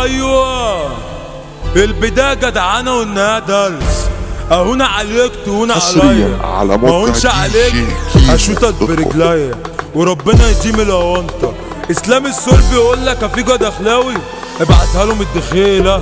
ايوه البداية جدعانة وانها درس اهون عليك تهون حصرياً عليا على ما موقع هونش دي عليك جي كيمو اشوطك دوت كوم. برجليا وربنا يديم الاونطة اسلام السول بيقول لك يا فيجو دخلاوي ابعتها له من الدخيله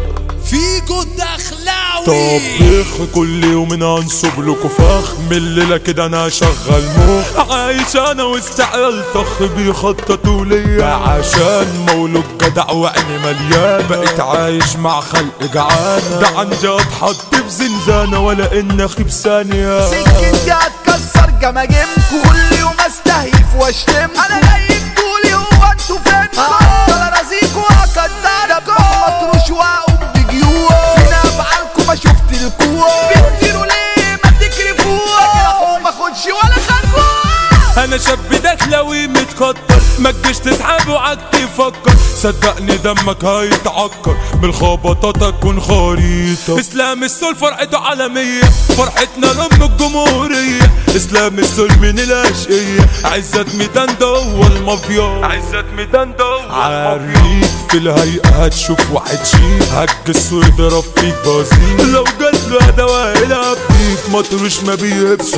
فيجو دخلاوي طبيخ كل يوم انصب لكم فخ من الليله كده انا شغال مخ عايش انا واستعيال طخ بيخططوا ليا عشان مولود جدع وعيني مليانه بقيت عايش مع خلق جعانه ده عندي اتحط في زنزانه ولا ان اخي بثانيه سكتي هتكسر جماجمكم كل يوم استهيف واشتمكم انا جاي تقولي هو انتوا فينكم هفضل ارازيكوا واقدركم مطروش واقوم بجيوع فين افعالكم ما شفت الكوع بتطيروا ليه ما تكرفوها كده اخو ما اخدش ولا خطوه انا شاب دخلوي متكتر ما تجيش تسحب وعك تفكر صدقني دمك هيتعكر بالخبطات تكون خريطة اسلام السول فرحته عالمية فرحتنا لأم الجمهورية اسلام السول من الاشقية عزت ميدان ده هو المافيا عزت ميدان ده هو عريك في الهيئة هتشوف واحد شيك هتجس ويضرب فيك بازين لو جات له ادوة العب بيك مطروش ما بيهبش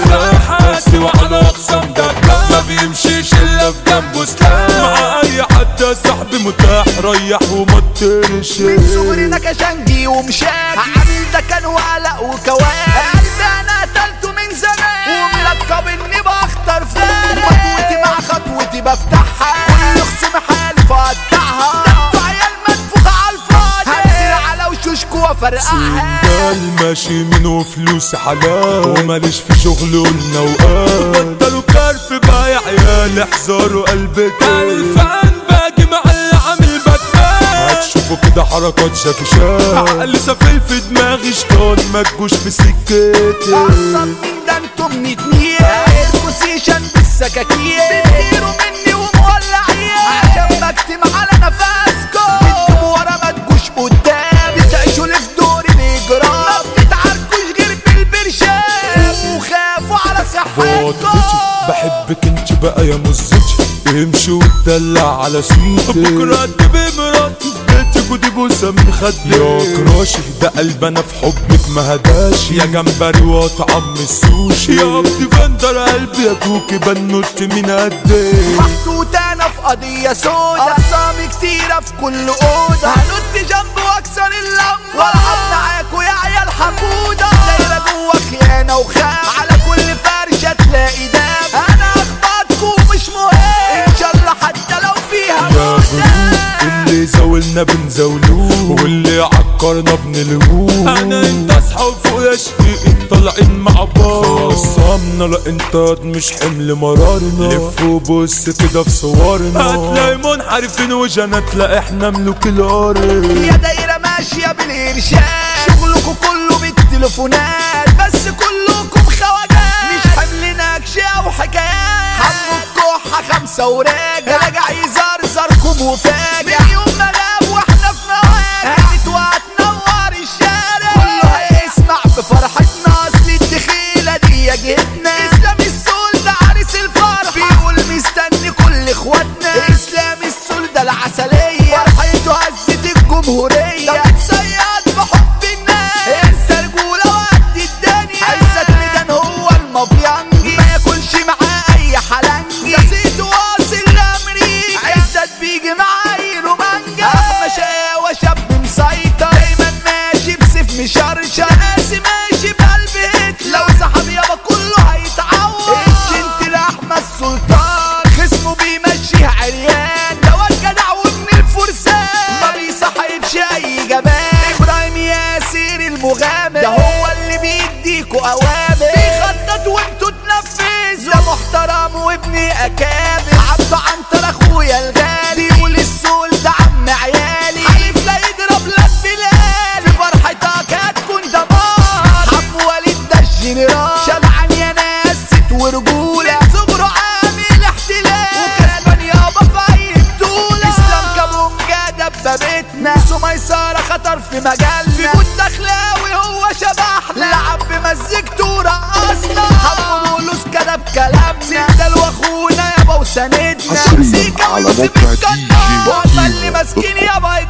حاسي وعلى اقسام دباب ما بيمشيش الا في جنبه سلام مع اي حد يا صاحبي متاح ريح وما تطيرش من صغرنا كشنجي ومشاكي عامل ده كان وقلق وكواكب قلبي انا قتلته من زمان وملقب اني بختار فارق خطوتي مع خطوتي بفتحها كل خصومي حالف اقطعها ده انتوا عيال منفوخة على الفاضي هنزل على وشوشكوا وافرقعها سندال ماشي منه فلوس حلال وماليش في شغل قلنا وقال بطلوا كرف بقى يا عيال احذروا قلبك الفان باجي مع اللي عامل باتمان هتشوفوا كده حركات جاكي شان عقلي سافل في دماغي شطان ما تجوش في سكتي اصلا مين ده انتم نتنين البوزيشن بالسكاكين بتطيروا مني ومولعين عشان بكتم على نفسكم بتجيبوا ورا ما تجوش قدام بتعيشوا لي في دور الاجرام ما بتتعاركوش غير بالبرشام وخافوا على بطلتي صحتكم بحبك انت بقى يا مزتي امشي واتدلع على سويتي بكره تبقي مراتي في بيتك ودي بوسه من خدي يا كراشي ده قلب انا في حبك ما هداش يا جمبري وطعم السوشي يا اختي فندر قلبي يا كوكي بنوت من قدي محطوط انا في قضية سودا اقسامي كتيرة في كل اوضة هنط جنب واكسر اللمبة والعب معاكوا يا عيال حقودة دايرة جوا خيانة وخام على كل فرشة تلاقي دم انا اخبطكوا مش مهم ان شاء الله حتى لو فيها يا موت جنود اللي زاولنا بنزاولوه واللي عكرنا بنلغوه انا انت اصحى فوق يا شقيق طالعين مع بعض خصمنا لا انت مش حمل مرارنا لف وبص كده في صورنا هتلاقي منحرفين وجنات لا احنا ملوك الارض يا دايرة ماشية بالإرشاد شغلكوا كله بالتليفونات بس كلكم خواجات مش حمل نكش أو حكايات حمو الكحة خمسة وراجع راجع يزرزركم وفاجع من يوم ما غاب واحنا في مواجع هانت وهتنور الشارع كله هيسمع بفرحتنا أصل الدخيلة دي جهتنا إسلام السول ده عريس الفرح بيقول مستني كل إخواتنا إسلام السول ده العسلية فرحته هزت الجمهورية ده بتصيد بحب الناس انسى رجولة وقد الدنيا عزت ميدان هو المافيانجي ما ياكلش معاه أي حلنجي ده زيت واصل لأمريكا عزت بيجي مع أي رومانجا أحمى شقاوة شاب مسيطر دايما ماشي بسيف مشرشر قاسي ماشي بقلب هتلر لو سحب يابا كله هيتعور الجنت لأحمد السلطان خصمه بيمشيها عريان ده واد جدع وابن الفرسان ما بيصاحبش أي جبان إبراهيم ياسر المغامر ده هو اللي بيديكوا أوامر بيخطط وانتوا تنفذوا ده محترم وابن أكابر عبده عنتر أخويا الغالي يقول السول ده عم عيالي حلف لا يضرب لك بلال في فرحتك هتكون دمار حب وليد ده الجنرال شبعان يا ناس ست ورجولة من صغره عامل احتلال وكسبان يابا في أي بطولة إسلام كابونجا دبابتنا سميسرة خطر في مجالنا في بود دخلاوي هو شبحنا لعب بمزجته رقصنا حب بولوس كتب كلامنا سندال واخونا يابا وسندنا حصرياً سيكا على ويوسف موقع الجنة دي جي والله اللي كيمو ماسكين يابا يداري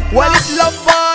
وليد لمبار